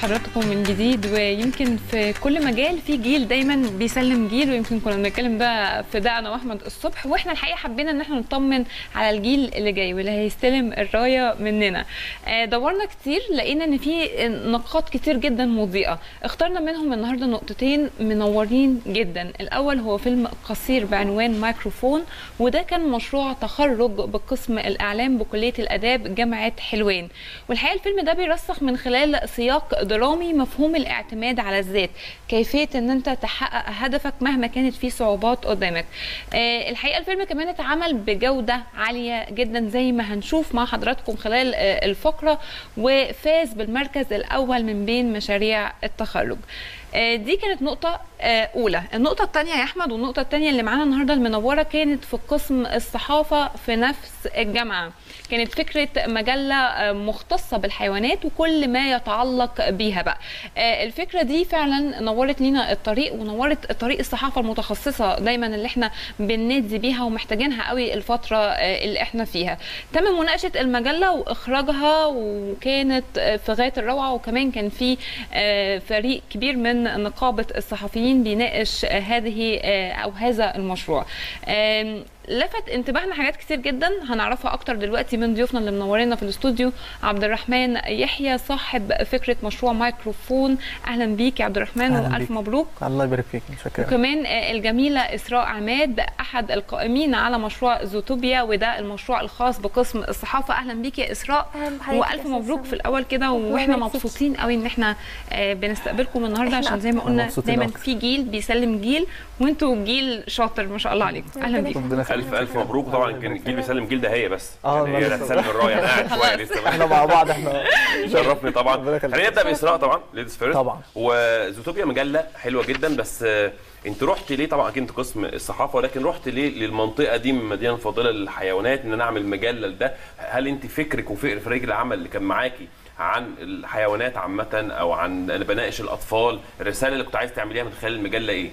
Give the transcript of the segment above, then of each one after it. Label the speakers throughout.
Speaker 1: بحضراتكم من جديد ويمكن في كل مجال في جيل دايما بيسلم جيل ويمكن كنا بنتكلم ده في ده انا واحمد الصبح واحنا الحقيقه حبينا ان احنا نطمن على الجيل اللي جاي واللي هيستلم الرايه مننا آه، دورنا كتير لقينا ان في نقاط كتير جدا مضيئه اخترنا منهم النهارده نقطتين منورين جدا الاول هو فيلم قصير بعنوان مايكروفون وده كان مشروع تخرج بقسم الاعلام بكليه الاداب جامعه حلوان والحقيقه الفيلم ده بيرسخ من خلال سياق درامي مفهوم الاعتماد على الذات كيفيه ان انت تحقق هدفك مهما كانت فيه صعوبات قدامك آه، الحقيقه الفيلم كمان اتعمل بجوده عاليه جدا زي ما هنشوف مع حضراتكم خلال آه، الفقره وفاز بالمركز الاول من بين مشاريع التخرج آه، دي كانت نقطة آه، أولى، النقطة الثانية يا أحمد والنقطة الثانية اللي معانا النهاردة المنورة كانت في قسم الصحافة في نفس الجامعة، كانت فكرة مجلة آه، مختصة بالحيوانات وكل ما يتعلق بيها بقى. آه، الفكرة دي فعلا نورت لينا الطريق ونورت طريق الصحافة المتخصصة دايما اللي احنا بننادي بيها ومحتاجينها قوي الفترة آه، اللي احنا فيها. تم مناقشة المجلة وإخراجها وكانت آه، في غاية الروعة وكمان كان في آه، فريق كبير من نقابة الصحفيين بيناقش آه، هذه آه، أو هذا المشروع آم، لفت انتباهنا حاجات كتير جدا هنعرفها اكتر دلوقتي من ضيوفنا اللي منورينا في الاستوديو عبد الرحمن يحيى صاحب فكره مشروع مايكروفون اهلا بيك يا عبد الرحمن
Speaker 2: أهلاً
Speaker 1: والف
Speaker 2: بيك.
Speaker 1: مبروك
Speaker 2: الله يبارك فيك متشكر
Speaker 1: وكمان آه، الجميله اسراء عماد احد القائمين على مشروع زوتوبيا وده المشروع الخاص بقسم الصحافه اهلا بيك يا اسراء
Speaker 3: أهلاً بحضرتك
Speaker 1: والف
Speaker 3: يا
Speaker 1: مبروك
Speaker 3: أستاذ
Speaker 1: في الاول كده واحنا
Speaker 3: يبارك فيك.
Speaker 1: مبسوطين قوي ان احنا آه، بنستقبلكم النهارده
Speaker 3: إحنا
Speaker 1: عشان زي ما
Speaker 2: أكتر.
Speaker 1: قلنا
Speaker 2: مبسوطين
Speaker 1: دايما
Speaker 2: أكتر.
Speaker 1: في جيل بيسلم جيل وانتوا جيل شاطر ما شاء الله عليكم اهلا بيك
Speaker 2: ربنا يخليك
Speaker 4: الف الف مبروك طبعا كان الجيل بيسلم جيل ده هي بس
Speaker 2: آه،
Speaker 4: يعني هي
Speaker 2: الله
Speaker 4: اللي هتسلم الرايه انا قاعد شويه لسه
Speaker 2: احنا مع بعض احنا
Speaker 4: شرفني طبعا
Speaker 2: ربنا يخليك.
Speaker 4: خلينا نبدا باسراء طبعا ليديز فيرست
Speaker 2: طبعا.
Speaker 4: وزوتوبيا مجله حلوه جدا بس آه، انت رحت ليه طبعا اكيد انت قسم الصحافه ولكن رحت ليه للمنطقه دي من المدينه الفاضله للحيوانات ان انا اعمل مجله لده هل انت فكرك وفكر فريق العمل اللي كان معاكي عن الحيوانات عامه او عن انا بناقش الاطفال الرساله اللي كنت عايز تعمليها من خلال المجله ايه؟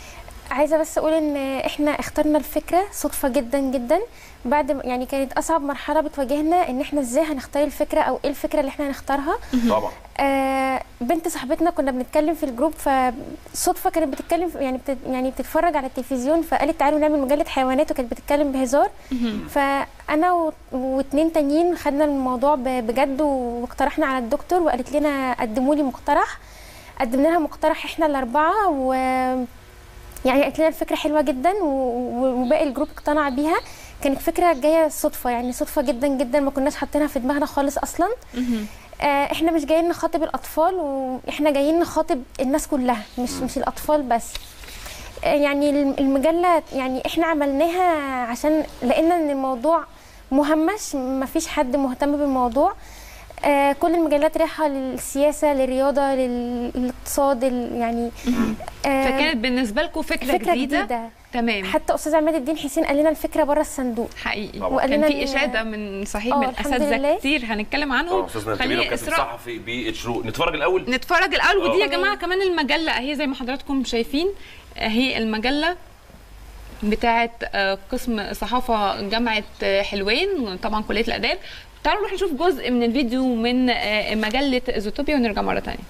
Speaker 3: عايزه بس اقول ان احنا اخترنا الفكره صدفه جدا جدا بعد ما- يعني كانت اصعب مرحله بتواجهنا ان احنا ازاي هنختار الفكره او ايه الفكره اللي احنا هنختارها
Speaker 4: طبعا
Speaker 3: آه بنت صاحبتنا كنا بنتكلم في الجروب فصدفه كانت بتتكلم في- يعني بتت يعني بتتفرج على التلفزيون فقالت تعالوا نعمل مجله حيوانات وكانت بتتكلم بهزار فانا و- واتنين تانيين خدنا الموضوع ب- بجد واقترحنا على الدكتور وقالت لنا قدموا لي مقترح قدمنا لها مقترح احنا الاربعه و يعني قالت لنا الفكره حلوه جدا و- و- وباقي الجروب اقتنع بيها كانت فكره جايه صدفه يعني صدفه جدا جدا ما كناش حاطينها في دماغنا خالص اصلا آه، احنا مش جايين نخاطب الاطفال واحنا جايين نخاطب الناس كلها مش مش الاطفال بس آه، يعني الم- المجله يعني احنا عملناها عشان لقينا ان الموضوع مهمش مفيش حد مهتم بالموضوع آه، كل المجلات رايحه للسياسه للرياضه لل- للاقتصاد ال- يعني آه،
Speaker 1: فكانت بالنسبه لكم فكره,
Speaker 3: فكره
Speaker 1: جديده,
Speaker 3: جديده
Speaker 1: تمام
Speaker 3: حتى استاذ عماد الدين حسين قال لنا الفكره بره الصندوق
Speaker 1: حقيقي
Speaker 4: طبعا.
Speaker 3: وقال
Speaker 1: كان
Speaker 3: لنا
Speaker 1: في
Speaker 3: إن-
Speaker 1: اشاده من صحيح
Speaker 3: آه،
Speaker 1: من
Speaker 3: الحمد
Speaker 1: اساتذه
Speaker 3: لله.
Speaker 1: كتير هنتكلم عنهم
Speaker 4: طبعا استاذنا الكبير
Speaker 1: خليني
Speaker 4: وكاتب
Speaker 1: اسراء
Speaker 4: صحفي بشروق نتفرج الاول
Speaker 1: نتفرج الاول ودي يا
Speaker 4: آه.
Speaker 1: جماعه كمان المجله اهي زي ما حضراتكم شايفين اهي المجله بتاعه آه، قسم صحافه جامعه آه، حلوان طبعا كليه الاداب تعالوا نروح نشوف جزء من الفيديو من آه، مجله زوتوبيا ونرجع مره ثانيه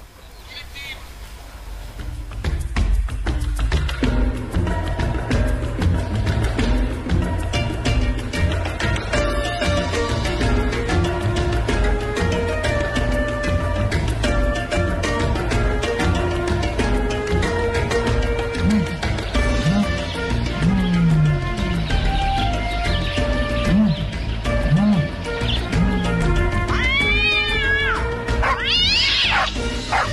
Speaker 5: Ah!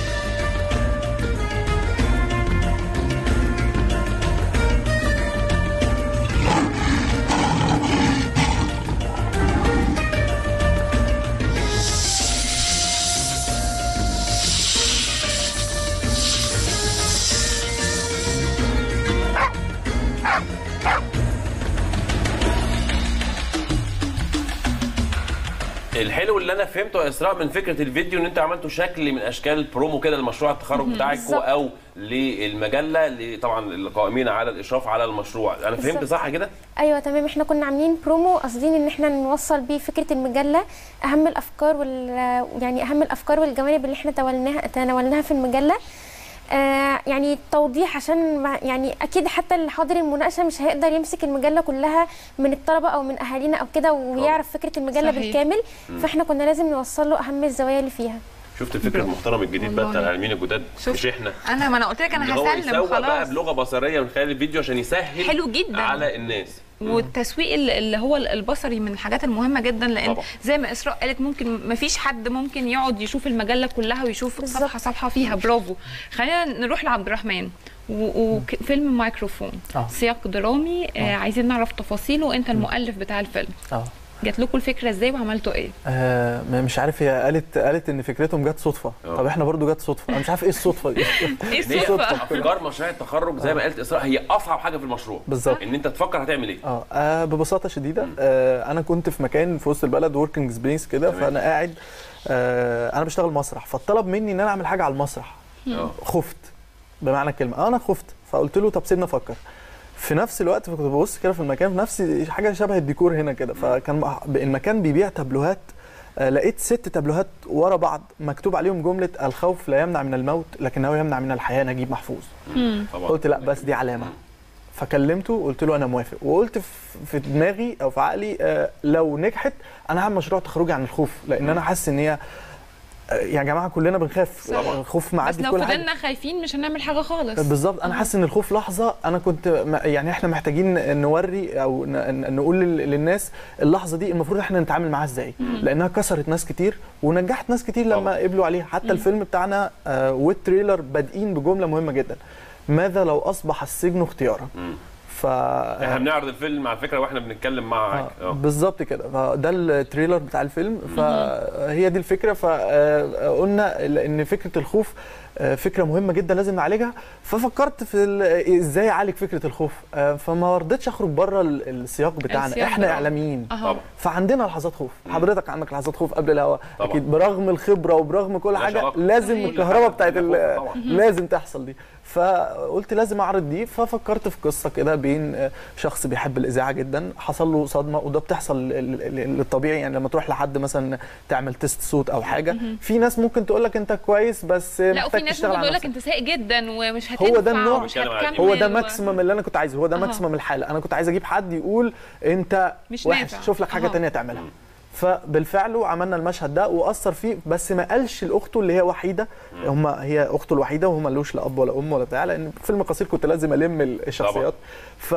Speaker 4: الحلو اللي انا فهمته يا اسراء من فكره الفيديو ان انت عملتوا شكل من اشكال برومو كده لمشروع التخرج بتاعكم
Speaker 3: بالظبط.
Speaker 4: او للمجله اللي طبعا القائمين على الاشراف على المشروع انا فهمت
Speaker 3: بالظبط.
Speaker 4: صح كده
Speaker 3: ايوه تمام احنا كنا عاملين برومو قاصدين ان احنا نوصل بيه فكره المجله اهم الافكار وال يعني اهم الافكار والجوانب اللي احنا تولناها تناولناها في المجله آه يعني توضيح عشان ما- يعني اكيد حتى اللي حاضر المناقشه مش هيقدر يمسك المجله كلها من الطلبه او من اهالينا او كده ويعرف فكره المجله
Speaker 1: صحيح.
Speaker 3: بالكامل فاحنا كنا لازم نوصل له اهم الزوايا اللي فيها
Speaker 4: شفت الفكره المحترم الجديد بقى
Speaker 1: والله.
Speaker 4: بتاع العلمين الجداد
Speaker 1: شفت.
Speaker 4: مش احنا
Speaker 1: انا ما انا قلت لك
Speaker 4: ان
Speaker 1: انا
Speaker 4: هو
Speaker 1: هسلم
Speaker 4: يسوق بقى
Speaker 1: خلاص
Speaker 4: بلغه بصريه من خلال الفيديو عشان يسهل
Speaker 1: حلو جدا.
Speaker 4: على الناس
Speaker 1: والتسويق ال- اللي هو البصري من الحاجات المهمه جدا لان
Speaker 4: طبعا.
Speaker 1: زي ما اسراء قالت ممكن ما فيش حد ممكن يقعد يشوف المجله كلها ويشوف
Speaker 3: بالظبط.
Speaker 1: صفحه صفحه فيها برافو خلينا نروح لعبد الرحمن و- وفيلم مايكروفون
Speaker 2: آه.
Speaker 1: سياق درامي آه عايزين نعرف تفاصيله انت المؤلف بتاع الفيلم
Speaker 2: اه
Speaker 1: جات لكم الفكره ازاي وعملتوا ايه
Speaker 2: آه، ما- مش عارف هي قالت قالت ان فكرتهم جت صدفه
Speaker 4: آه.
Speaker 2: طب احنا برضو جت صدفه انا مش عارف ايه الصدفه دي
Speaker 1: ايه
Speaker 4: إن هي
Speaker 1: الصدفه
Speaker 4: افكار مشاريع التخرج زي ما قالت اسراء هي اصعب حاجه في المشروع
Speaker 2: بالظبط.
Speaker 4: ان انت تفكر هتعمل ايه
Speaker 2: اه آه، ببساطه شديده آه انا كنت في مكان في وسط البلد وركينج سبيس كده
Speaker 4: تمام.
Speaker 2: فانا قاعد آه انا بشتغل مسرح فطلب مني ان انا اعمل حاجه على المسرح
Speaker 4: اه
Speaker 2: خفت بمعنى الكلمه آه انا خفت فقلت له طب سيبني افكر في نفس الوقت كنت ببص كده في المكان في نفس حاجه شبه الديكور هنا كده فكان مع- المكان بيبيع تابلوهات آه، لقيت ست تابلوهات ورا بعض مكتوب عليهم جمله الخوف لا يمنع من الموت لكنه يمنع من الحياه نجيب محفوظ
Speaker 4: طبعا
Speaker 2: قلت لا بس دي علامه فكلمته قلت له انا موافق وقلت في- في دماغي او في عقلي آه، لو نجحت انا هعمل مشروع تخرجي عن الخوف لان انا حاسس ان هي آه، يا جماعه كلنا بنخاف
Speaker 1: صح.
Speaker 2: الخوف
Speaker 1: بس
Speaker 2: معدي
Speaker 1: لو
Speaker 2: كل حاجه
Speaker 1: فضلنا خايفين مش هنعمل حاجه خالص
Speaker 2: بالظبط انا حاسس ان الخوف لحظه انا كنت م- يعني احنا محتاجين نوري او ن- ن- نقول لل- للناس اللحظه دي المفروض احنا نتعامل معاها ازاي لانها كسرت ناس كتير ونجحت ناس كتير لما
Speaker 4: طبعا.
Speaker 2: قبلوا عليها حتى الفيلم بتاعنا آه، والتريلر بادئين بجمله مهمه جدا ماذا لو اصبح السجن اختيارا
Speaker 4: مم.
Speaker 2: ف
Speaker 4: احنا بنعرض الفيلم على فكره واحنا بنتكلم معاك
Speaker 2: آه،
Speaker 4: اه
Speaker 2: بالظبط كده فده التريلر بتاع الفيلم فهي دي الفكره فقلنا ان فكره الخوف آه، فكره مهمه جدا لازم نعالجها ففكرت في ال- ازاي اعالج فكره الخوف آه، فما رضيتش اخرج بره ال- السياق بتاعنا
Speaker 1: السياق
Speaker 2: احنا
Speaker 1: بتاعه.
Speaker 2: اعلاميين
Speaker 1: اهو
Speaker 4: طبعا
Speaker 2: فعندنا لحظات خوف حضرتك عندك لحظات خوف قبل الهواء
Speaker 4: طبعا.
Speaker 2: اكيد برغم الخبره وبرغم كل
Speaker 4: لا
Speaker 2: حاجه
Speaker 4: شرف.
Speaker 2: لازم
Speaker 1: صحيح.
Speaker 2: الكهرباء بتاعت
Speaker 4: كل
Speaker 2: ال-
Speaker 4: خوف طبعا.
Speaker 2: لازم تحصل دي فقلت لازم اعرض دي ففكرت في قصه كده بين آه، شخص بيحب الاذاعه جدا حصل له صدمه وده بتحصل ال- ال- ال- للطبيعي يعني لما تروح لحد مثلا تعمل تيست صوت او حاجه في ناس ممكن تقول لك انت كويس بس
Speaker 1: لا
Speaker 2: محتاج
Speaker 1: وفي ناس
Speaker 2: تشتغل
Speaker 1: ممكن
Speaker 2: على
Speaker 1: تقول لك
Speaker 2: نفسك.
Speaker 1: انت سايق جدا ومش هتنفع
Speaker 2: هو ده النوع.
Speaker 1: ومش
Speaker 4: بتكلم على
Speaker 1: هتكمل
Speaker 4: كده.
Speaker 2: هو ده
Speaker 1: و-
Speaker 2: ماكسيمم اللي انا كنت عايزه هو ده
Speaker 1: أها.
Speaker 2: ماكسيمم الحاله انا كنت عايز اجيب حد يقول انت
Speaker 1: مش
Speaker 2: وحش
Speaker 1: نافع.
Speaker 2: شوف لك حاجه
Speaker 1: أها.
Speaker 2: تانية تعملها فبالفعل عملنا المشهد ده واثر فيه بس ما قالش لاخته اللي هي وحيده هم هي اخته الوحيده وهو ملوش لا اب ولا ام ولا بتاع لان فيلم قصير كنت لازم الم الشخصيات ف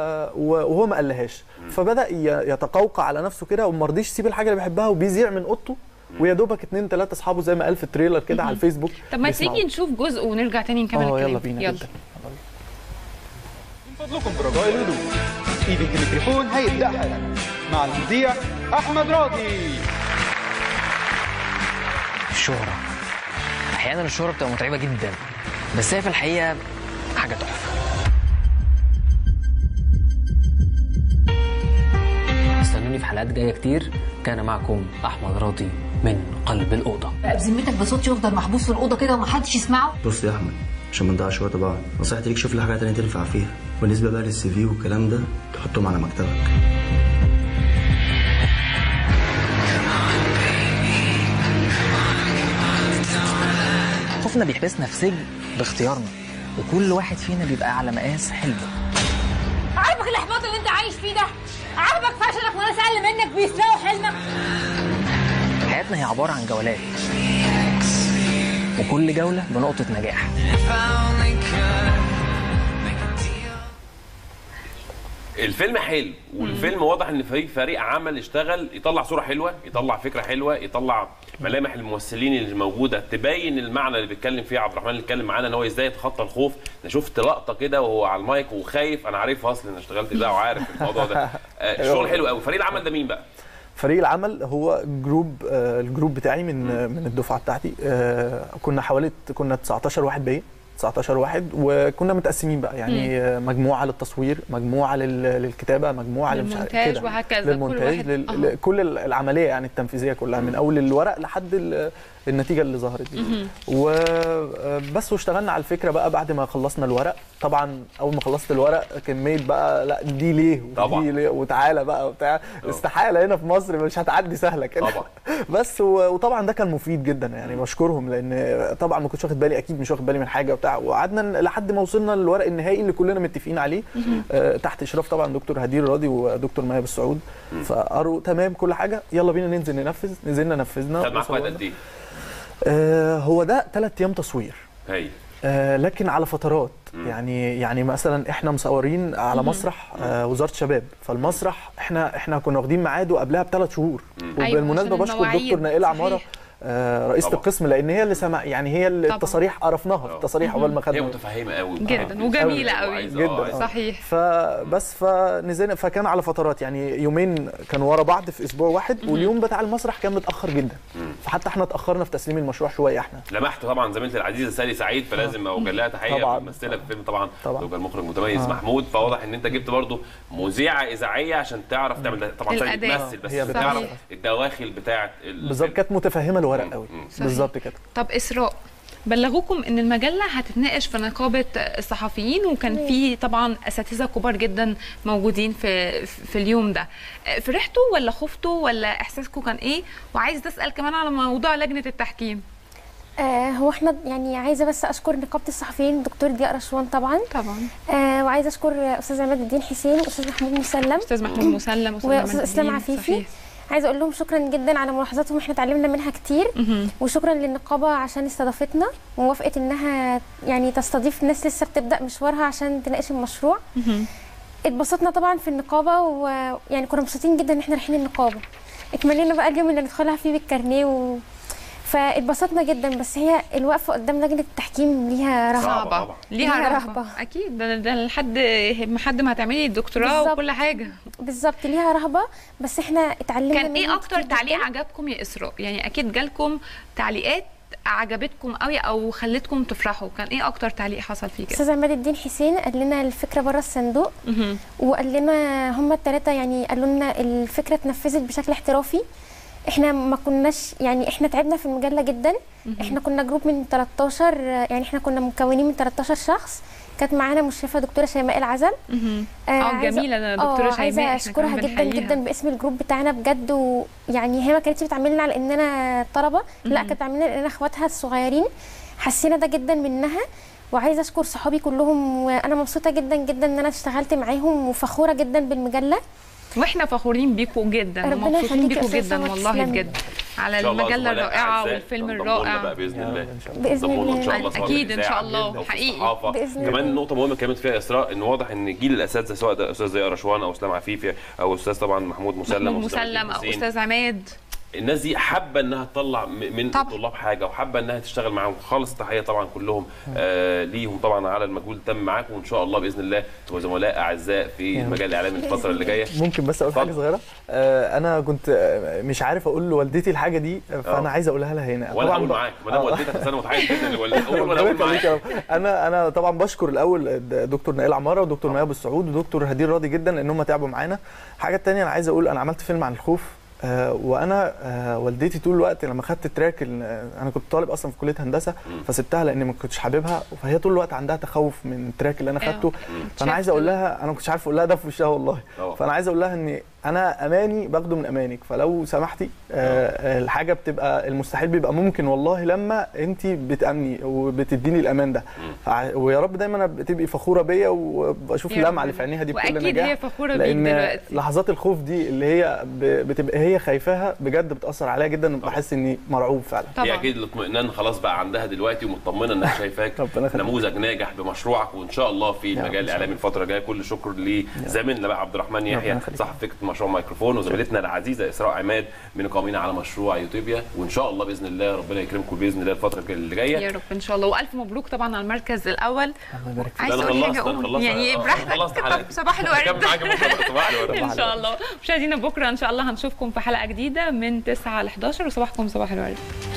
Speaker 2: وهو ما قالهاش فبدا ي- يتقوقع على نفسه كده وما رضيش يسيب الحاجه اللي بيحبها وبيذيع من اوضته ويا دوبك اتنين تلاته اصحابه زي ما قال في التريلر كده على الفيسبوك
Speaker 1: طب ما
Speaker 2: بيسمعوا.
Speaker 1: تيجي نشوف جزء ونرجع تاني نكمل
Speaker 2: اه
Speaker 1: الكلام
Speaker 2: يلا بينا
Speaker 1: يلا
Speaker 2: جدا
Speaker 5: من فضلكم برجاء الهدوء ايدك الميكروفون هيبدا حالا مع المذيع احمد راضي
Speaker 6: الشهرة أحيانا الشهرة بتبقى متعبة جدا بس هي في الحقيقة حاجة تحفة استنوني في حلقات جاية كتير كان معكم أحمد راضي من قلب الأوضة
Speaker 7: بقى بذمتك بصوتي يفضل محبوس في الاوضه كده ومحدش يسمعه
Speaker 8: بص يا احمد عشان ما نضيعش وقت بعض نصيحتي ليك شوف لي حاجه تانية تنفع فيها بالنسبه بقى للسي في والكلام ده تحطهم على مكتبك
Speaker 6: خوفنا بيحبسنا في سجن باختيارنا وكل واحد فينا بيبقى على مقاس حلمه
Speaker 7: عاجبك الاحباط اللي انت عايش فيه ده عاجبك فشلك وناس اقل منك بيسرقوا حلمك
Speaker 6: حياتنا هي عبارة عن جولات وكل جولة بنقطة نجاح
Speaker 4: الفيلم حلو والفيلم واضح ان فريق فريق عمل اشتغل يطلع صوره حلوه يطلع فكره حلوه يطلع ملامح الممثلين اللي موجوده تبين المعنى اللي بيتكلم فيه عبد الرحمن اللي اتكلم معانا ان هو ازاي يتخطى الخوف انا شفت لقطه كده وهو على المايك وخايف انا عارفها اصلا انا اشتغلت اذاعه وعارف الموضوع ده آه، الشغل حلو قوي فريق العمل ده مين بقى
Speaker 2: فريق العمل هو جروب آه، الجروب بتاعي من آه، من الدفعه بتاعتي آه، كنا حوالي كنا 19 واحد باين 19 واحد وكنا متقسمين بقى يعني آه، مجموعه للتصوير مجموعه لل- للكتابه مجموعه للمش عارف
Speaker 1: للمونتاج
Speaker 2: كده.
Speaker 1: وهكذا، كل
Speaker 2: للمونتاج
Speaker 1: واحد-
Speaker 2: لل...
Speaker 1: آه.
Speaker 2: ل- كل ال- العمليه يعني التنفيذيه كلها من اول الورق لحد ال- النتيجه اللي ظهرت دي وبس واشتغلنا على الفكره بقى بعد ما خلصنا الورق طبعا اول ما خلصت الورق كميه بقى لا دي ليه ودي
Speaker 4: طبعا.
Speaker 2: ليه وتعالى بقى وبتاع استحاله هنا في مصر مش هتعدي سهله كده
Speaker 4: طبعا.
Speaker 2: بس و- وطبعا ده كان مفيد جدا يعني بشكرهم لان طبعا ما كنتش واخد بالي اكيد مش واخد بالي من حاجه وبتاع وقعدنا لحد ما وصلنا للورق النهائي اللي كلنا متفقين عليه آه تحت اشراف طبعا دكتور هدير راضي ودكتور ماهر السعود فقروا تمام كل حاجه يلا بينا ننزل ننفذ نزلنا نفذنا
Speaker 4: خد معاك وقت
Speaker 2: وصورنا.
Speaker 4: قد ايه؟
Speaker 2: آه هو ده ثلاث ايام تصوير
Speaker 4: هاي
Speaker 2: آه لكن على فترات يعني يعني مثلا احنا مصورين على مسرح آه وزاره الشباب فالمسرح احنا احنا كنا واخدين ميعاده قبلها بثلاث شهور
Speaker 1: أيوة،
Speaker 2: وبالمناسبه
Speaker 1: عشان
Speaker 2: بشكر
Speaker 1: المواعيد.
Speaker 2: دكتور نائله عماره
Speaker 1: صحيح.
Speaker 2: آه رئيسه
Speaker 4: طبعا.
Speaker 2: القسم لان هي اللي سمع يعني هي اللي
Speaker 1: طبعا.
Speaker 2: التصاريح عرفناها
Speaker 4: آه.
Speaker 2: التصاريح اول ما
Speaker 4: هي
Speaker 2: خدنا
Speaker 4: متفهمه قوي
Speaker 1: جدا وجميله قوي
Speaker 2: جدا.
Speaker 1: صحيح
Speaker 2: فبس فنزلنا فكان على فترات يعني يومين كانوا ورا بعض في اسبوع واحد واليوم بتاع المسرح كان متاخر جدا فحتى احنا اتاخرنا في تسليم المشروع شويه احنا
Speaker 4: لمحت طبعا زميلتي العزيزه سالي سعيد فلازم اوجه لها تحيه
Speaker 2: طبعاً.
Speaker 4: ممثله في فيلم طبعا
Speaker 2: طبعاً.
Speaker 4: زوجها المخرج المتميز
Speaker 2: آه.
Speaker 4: محمود فواضح ان انت جبت برضو مذيعه اذاعيه عشان تعرف تعمل ده طبعا سالي
Speaker 1: الأداء.
Speaker 4: بتمثل بس
Speaker 2: هي
Speaker 4: عشان
Speaker 2: بتمثل.
Speaker 4: تعرف الدواخل بتاعه ال-
Speaker 2: بالظبط كانت متفهمه الورق قوي
Speaker 1: صحيح.
Speaker 2: بالظبط كده
Speaker 1: طب اسراء بلغوكم ان المجله هتتناقش في نقابه الصحفيين وكان في طبعا اساتذه كبار جدا موجودين في في اليوم ده فرحتوا ولا خفتوا ولا احساسكم كان ايه وعايز اسال كمان على موضوع لجنه التحكيم
Speaker 3: آه هو احنا يعني عايزه بس اشكر نقابه الصحفيين دكتور ضياء رشوان طبعا
Speaker 1: طبعا
Speaker 3: آه وعايزه اشكر استاذ عماد الدين حسين واستاذ محمود مسلم
Speaker 1: استاذ محمود مسلم
Speaker 3: واستاذ
Speaker 1: عماد
Speaker 3: اسلام
Speaker 1: الدين.
Speaker 3: عفيفي
Speaker 1: صحيح.
Speaker 3: عايزه اقول لهم شكرا جدا على ملاحظاتهم احنا اتعلمنا منها كتير
Speaker 1: مهم.
Speaker 3: وشكرا للنقابه عشان استضافتنا ووافقت انها يعني تستضيف ناس لسه بتبدا مشوارها عشان تناقش المشروع
Speaker 1: مهم.
Speaker 3: اتبسطنا طبعا في النقابه ويعني كنا مبسوطين جدا ان احنا رايحين النقابه اتمنينا بقى اليوم اللي ندخلها فيه بالكارنيه و... فاتبسطنا جدا بس هي الوقفه قدام لجنه التحكيم ليها رهبه
Speaker 4: صعبة
Speaker 1: صعبه
Speaker 4: طبعا.
Speaker 1: ليها
Speaker 3: ليها
Speaker 1: رهبه
Speaker 3: رهبة.
Speaker 1: اكيد ده ده لحد لحد ما هتعملي الدكتوراه
Speaker 3: بالظبط.
Speaker 1: وكل حاجه
Speaker 3: بالظبط ليها رهبه بس احنا اتعلمنا
Speaker 1: كان ايه
Speaker 3: منها
Speaker 1: اكتر
Speaker 3: كتير
Speaker 1: تعليق
Speaker 3: جداً.
Speaker 1: عجبكم يا اسراء يعني اكيد جالكم تعليقات عجبتكم قوي او خلتكم تفرحوا كان ايه اكتر تعليق حصل فيه كده
Speaker 3: استاذ عماد الدين حسين قال لنا الفكره بره الصندوق
Speaker 1: مهم.
Speaker 3: وقال لنا هم الثلاثه يعني قالوا لنا الفكره اتنفذت بشكل احترافي احنا ما كناش يعني احنا تعبنا في المجله جدا احنا كنا جروب من 13 يعني احنا كنا مكونين من 13 شخص كانت معانا مشرفه دكتوره شيماء العزل
Speaker 1: مهم.
Speaker 3: آه،
Speaker 1: اه
Speaker 3: عايزة-
Speaker 1: جميله ده دكتوره
Speaker 3: آه،
Speaker 1: شيماء
Speaker 3: عايزه
Speaker 1: إحنا
Speaker 3: اشكرها
Speaker 1: كمان
Speaker 3: جدا
Speaker 1: بنحييها.
Speaker 3: جدا باسم الجروب بتاعنا بجد ويعني هي ما كانتش بتعاملنا على اننا طلبه لا كانت بتعاملنا اننا اخواتها الصغيرين حسينا ده جدا منها وعايزه اشكر صحابي كلهم وانا مبسوطه جدا جدا ان انا اشتغلت معاهم وفخوره جدا بالمجله
Speaker 1: واحنا فخورين بيكم جدا
Speaker 3: ربنا
Speaker 1: ومبسوطين
Speaker 3: يخليك يا
Speaker 1: بيكم
Speaker 3: أستاذ
Speaker 1: جدا
Speaker 3: سمر،
Speaker 1: والله
Speaker 3: تسلمي.
Speaker 1: بجد على
Speaker 4: إن شاء الله
Speaker 1: المجله
Speaker 4: زملاء
Speaker 1: الرائعه
Speaker 4: أعزاء
Speaker 1: والفيلم
Speaker 4: تنضموا لنا
Speaker 1: الرائع
Speaker 4: بقى باذن الله
Speaker 2: إن شاء
Speaker 3: الله. بإذن
Speaker 4: تنضموا لنا ان شاء
Speaker 3: الله.
Speaker 4: الله سواء
Speaker 1: أكيد إن شاء
Speaker 4: بالإذاعة
Speaker 1: الله،
Speaker 4: جدا وفي
Speaker 1: حقيقي.
Speaker 4: الصحافة.
Speaker 3: بإذن
Speaker 4: كمان
Speaker 3: الله.
Speaker 4: نقطه مهمه كمان فيها اسراء ان واضح ان جيل الاساتذه سواء ده استاذ ضياء رشوان او اسلام عفيفي او استاذ طبعا محمود مسلم
Speaker 1: محمود
Speaker 4: وأستاذ
Speaker 1: مسلم او
Speaker 4: حسين.
Speaker 1: استاذ عماد
Speaker 4: الناس دي حابه انها تطلع م- من
Speaker 1: طبعا.
Speaker 4: الطلاب حاجه وحابه انها تشتغل معاهم خالص تحيه طبعا كلهم آه ليهم طبعا على المجهود اللي تم معاكم وان شاء الله باذن الله تبقوا زملاء اعزاء في المجال الاعلامي الفتره اللي جايه
Speaker 2: ممكن بس اقول حاجه
Speaker 4: اتفضل.
Speaker 2: صغيره آه انا كنت آه، مش عارف اقول لوالدتي الحاجه دي آه، فانا
Speaker 4: آه.
Speaker 2: عايز اقولها لها هنا
Speaker 4: وانا اقول
Speaker 2: ب-
Speaker 4: معاك ما دام
Speaker 2: آه.
Speaker 4: والدتك بس انا متحيز جدا لوالدتك اقول وانا
Speaker 2: ربنا
Speaker 4: اقول
Speaker 2: يخليك
Speaker 4: معاك
Speaker 2: يا رب. انا انا طبعا بشكر الاول دكتور نائل عماره ودكتور مياب السعود ودكتور هدير راضي جدا ان هم تعبوا معانا حاجه تانية انا عايز اقول انا عملت فيلم عن الخوف آه وانا آه والدتي طول الوقت لما خدت التراك ال- آه، انا كنت طالب اصلا في كليه هندسه فسبتها لان ما كنتش حاببها فهي طول الوقت عندها تخوف من التراك اللي انا
Speaker 1: أيوة.
Speaker 2: خدته فانا عايز
Speaker 1: شفت
Speaker 2: اقول
Speaker 1: ده.
Speaker 2: لها انا ما كنتش عارف اقول لها ده في وشها والله
Speaker 4: طبعا.
Speaker 2: فانا عايز اقول لها ان انا اماني باخده من امانك فلو سمحتي آه الحاجه بتبقى المستحيل بيبقى ممكن والله لما انت بتامني وبتديني الامان ده فع- ويا رب دايما بتبقي فخوره بيا وبشوف
Speaker 1: يا
Speaker 2: اللمعه
Speaker 1: رب.
Speaker 2: اللي في عينيها دي بكل
Speaker 1: واكيد
Speaker 2: نجاح
Speaker 1: هي فخوره بيك
Speaker 2: لان
Speaker 1: دلوقتي
Speaker 2: لحظات الخوف دي اللي هي ب- بتبقى هي خايفاها بجد بتاثر عليا جدا وبحس اني مرعوب فعلا
Speaker 4: هي
Speaker 1: طبعا
Speaker 4: اكيد الاطمئنان خلاص بقى عندها دلوقتي ومطمنه انها شايفاك
Speaker 2: ربنا يخليك.
Speaker 4: نموذج ناجح بمشروعك وان شاء الله في
Speaker 2: رب إن
Speaker 4: المجال
Speaker 2: شاء
Speaker 4: الاعلامي الفتره الجايه كل شكر لزميلنا بقى عبد الرحمن يحيى
Speaker 2: ربنا يخليك.
Speaker 4: صاحب فكره مشروع مايكروفون وزميلتنا العزيزه اسراء عماد من قائمين على مشروع يوتيوبيا وان شاء الله باذن الله ربنا يكرمكم باذن الله الفتره اللي جايه
Speaker 1: يا رب ان شاء الله والف مبروك طبعا على المركز الاول
Speaker 2: الله يبارك فيك
Speaker 1: عايز
Speaker 4: ده انا
Speaker 1: تقولي حاجه
Speaker 4: خلصت انا
Speaker 1: قول
Speaker 4: خلصت
Speaker 1: يعني
Speaker 4: آه،
Speaker 1: براحتك
Speaker 4: خلصت
Speaker 1: طب
Speaker 4: حلقتي.
Speaker 1: صباح
Speaker 4: هكمل
Speaker 1: الورد
Speaker 4: معاكم بكره صباح الورد
Speaker 1: ان شاء الله مشاهدينا بكره ان شاء الله هنشوفكم في حلقه جديده من 9 ل 11 وصباحكم صباح الورد